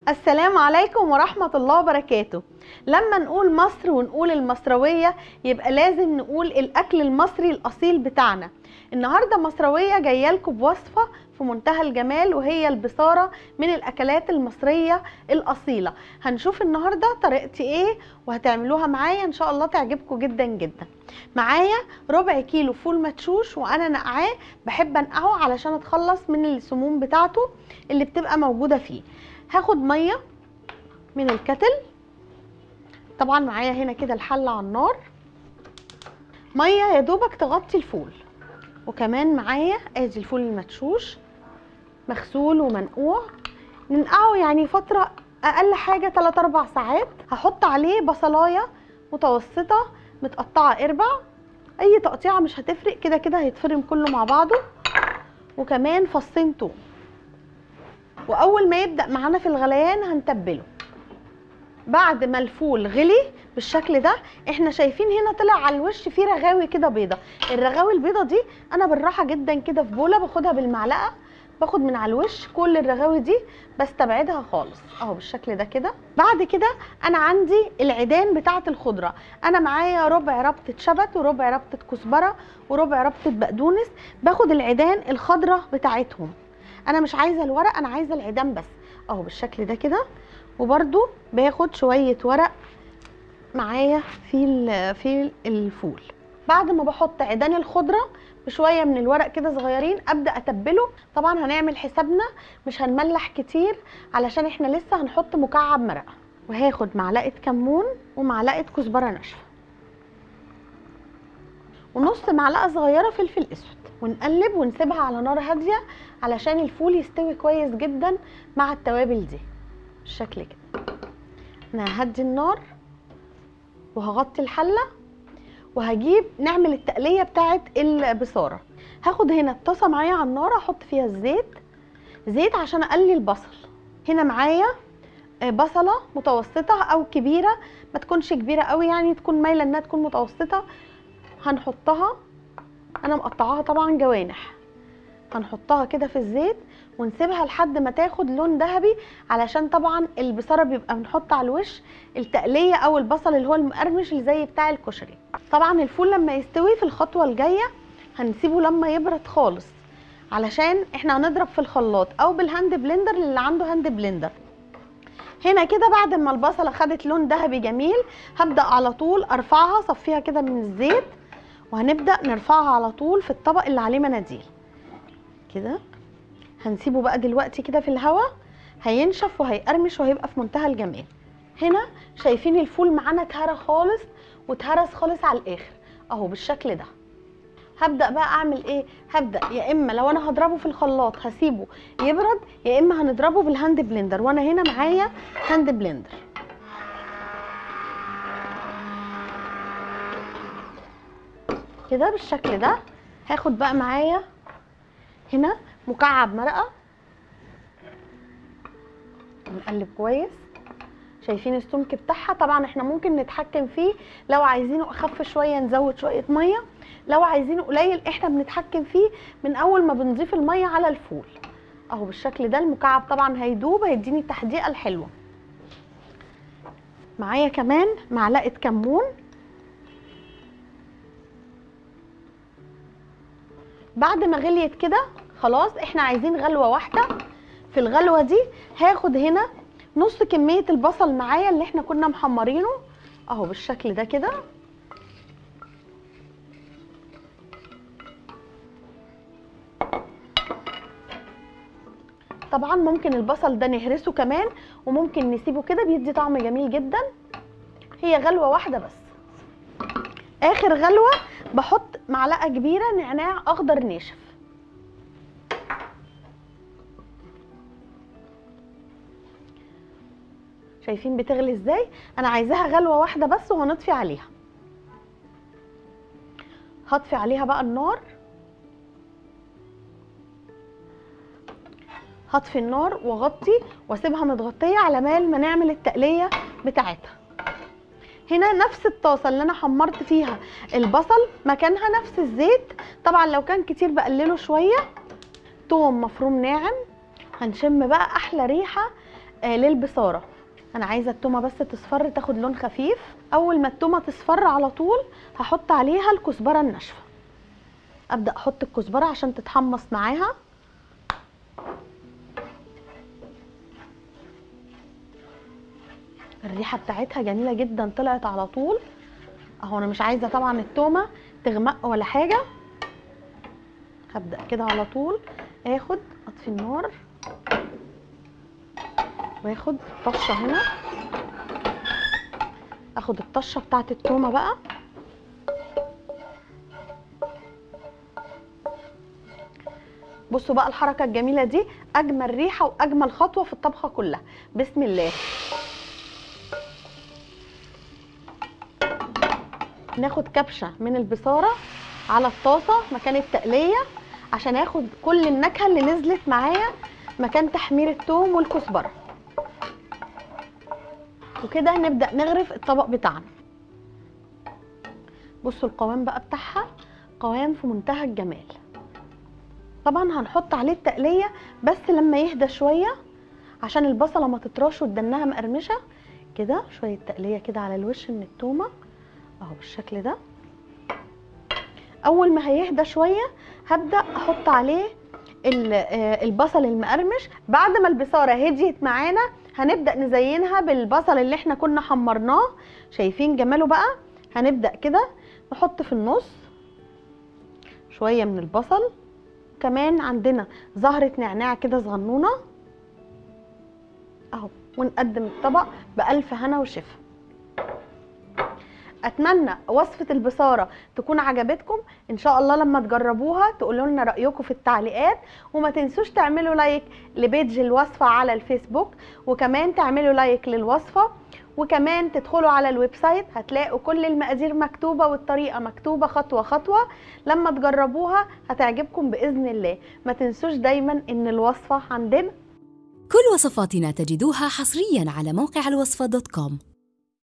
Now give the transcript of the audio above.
السلام عليكم ورحمة الله وبركاته لما نقول مصر ونقول المصروية يبقى لازم نقول الأكل المصري الأصيل بتاعنا النهاردة مصروية جاية لكم بوصفة في منتهى الجمال وهي البصارة من الأكلات المصرية الأصيلة هنشوف النهاردة طريقتي إيه وهتعملوها معايا إن شاء الله تعجبكم جدا جدا معايا ربع كيلو فول مدشوش وأنا نقعاه بحب أنقعه علشان أتخلص من السموم بتاعته اللي بتبقى موجودة فيه هاخد ميه من الكتل طبعا معايا هنا كده الحله على النار ميه يا دوبك تغطي الفول وكمان معايا ادي الفول المدشوش مغسول ومنقوع ننقعه يعني فتره اقل حاجه 3 4 ساعات هحط عليه بصلايه متوسطه متقطعه اربع اي تقطيعه مش هتفرق كده كده هيتفرم كله مع بعضه وكمان فصين توم واول ما يبدا معانا في الغليان هنتبله بعد ما الفول غلي بالشكل ده احنا شايفين هنا طلع على الوش فيه رغاوي كده بيضه الرغاوي البيضه دي انا بالراحه جدا كده في بوله باخدها بالمعلقه باخد من على الوش كل الرغاوي دي بستبعدها خالص اهو بالشكل ده كده بعد كده انا عندي العيدان بتاعه الخضره انا معايا ربع ربطه شبت وربع ربطه كزبره وربع ربطه بقدونس باخد العيدان الخضره بتاعتهم انا مش عايزه الورق انا عايزه العيدان بس اهو بالشكل ده كده وبرده باخد شويه ورق معايا في في الفول بعد ما بحط عيدان الخضره بشويه من الورق كده صغيرين ابدا اتبله طبعا هنعمل حسابنا مش هنملح كتير علشان احنا لسه هنحط مكعب مرقه وهاخد معلقه كمون ومعلقه كزبره ناشفه ونص معلقه صغيره فلفل اسود ونقلب ونسيبها على نار هاديه علشان الفول يستوي كويس جدا مع التوابل دي بالشكل كده انا ههدي النار وهغطي الحله وهجيب نعمل التقليه بتاعه البصاره هاخد هنا الطاسه معايا على النار احط فيها الزيت زيت عشان اقلي البصل هنا معايا بصله متوسطه او كبيره ما تكونش كبيره قوي يعني تكون مايله انها تكون متوسطه هنحطها انا مقطعاها طبعا جوانح هنحطها كده في الزيت ونسيبها لحد ما تاخد لون ذهبي علشان طبعا البصاره بيبقى بنحط على الوش التقليه او البصل اللي هو المقرمش اللي زي بتاع الكشري طبعا الفول لما يستوي في الخطوه الجايه هنسيبه لما يبرد خالص علشان احنا هنضرب في الخلاط او بالهاند بلندر اللي عنده هاند بلندر هنا كده بعد ما البصله خدت لون ذهبي جميل هبدا على طول ارفعها صفيها كده من الزيت وهنبدا نرفعها على طول في الطبق اللي عليه مناديل كده هنسيبه بقى دلوقتي كده في الهواء هينشف وهيقرمش وهيبقى في منتهى الجمال هنا شايفين الفول معانا اتهرى خالص واتهرس خالص على الاخر اهو بالشكل ده هبدا بقى اعمل ايه هبدا يا اما لو انا هضربه في الخلاط هسيبه يبرد يا اما هنضربه بالهاند بلندر وانا هنا معايا هاند بلندر كده بالشكل ده هاخد بقى معايا هنا مكعب مرقه نقلب كويس شايفين السمك بتاعها طبعا احنا ممكن نتحكم فيه لو عايزينه اخف شويه نزود شويه ميه لو عايزينه قليل احنا بنتحكم فيه من اول ما بنضيف الميه على الفول اهو بالشكل ده المكعب طبعا هيدوب هيديني التحديقه الحلوه معايا كمان معلقه كمون بعد ما غليت كده خلاص احنا عايزين غلوه واحده في الغلوه دي هاخد هنا نص كميه البصل معايا اللي احنا كنا محمرينه اهو بالشكل ده كده طبعا ممكن البصل ده نهرسه كمان وممكن نسيبه كده بيدي طعم جميل جدا هي غلوه واحده بس اخر غلوه بحط معلقه كبيره نعناع اخضر ناشف شايفين بتغلي ازاي انا عايزاها غلوه واحده بس وهنطفي عليها هطفي عليها بقى النار هطفي النار واغطي واسيبها متغطيه على مال ما نعمل التقليه بتاعتها هنا نفس الطاسه اللي انا حمرت فيها البصل مكانها نفس الزيت طبعا لو كان كتير بقلله شويه توم مفروم ناعم هنشم بقى احلى ريحه آه للبصاره انا عايزه التومه بس تصفر تاخد لون خفيف اول ما التومه تصفر على طول هحط عليها الكزبره الناشفه ابدا احط الكزبره عشان تتحمص معاها الريحه بتاعتها جميله جدا طلعت على طول اهو انا مش عايزه طبعا التومه تغمق ولا حاجه هبدا كده على طول اخد اطفي النار واخد طشه هنا اخد الطشه بتاعت التومه بقى بصوا بقى الحركه الجميله دي اجمل ريحه واجمل خطوه في الطبخه كلها بسم الله ناخد كبشه من البصاره على الطاسه مكان التقليه عشان اخد كل النكهه اللي نزلت معايا مكان تحمير الثوم والكزبره وكده نبدا نغرف الطبق بتاعنا بصوا القوام بقى بتاعها قوام في منتهى الجمال طبعا هنحط عليه التقليه بس لما يهدى شويه عشان البصله ما تطراش وتدنها مقرمشه كده شويه تقليه كده على الوش من التومه اهو بالشكل ده اول ما هيهدى شويه هبدا احط عليه البصل المقرمش بعد ما البصاره هديت معانا هنبدا نزينها بالبصل اللي احنا كنا حمرناه شايفين جماله بقى هنبدا كده نحط في النص شويه من البصل كمان عندنا زهره نعناع كده صغنونه اهو ونقدم الطبق بالف هنا وشفا اتمنى وصفه البصاره تكون عجبتكم ان شاء الله لما تجربوها تقولوا لنا رايكم في التعليقات وما تنسوش تعملوا لايك لبيج الوصفه على الفيسبوك وكمان تعملوا لايك للوصفه وكمان تدخلوا على الويب سايت هتلاقوا كل المقادير مكتوبه والطريقه مكتوبه خطوه خطوه لما تجربوها هتعجبكم باذن الله ما تنسوش دايما ان الوصفه عندنا كل وصفاتنا تجدوها حصريا على موقع الوصفه دوت كوم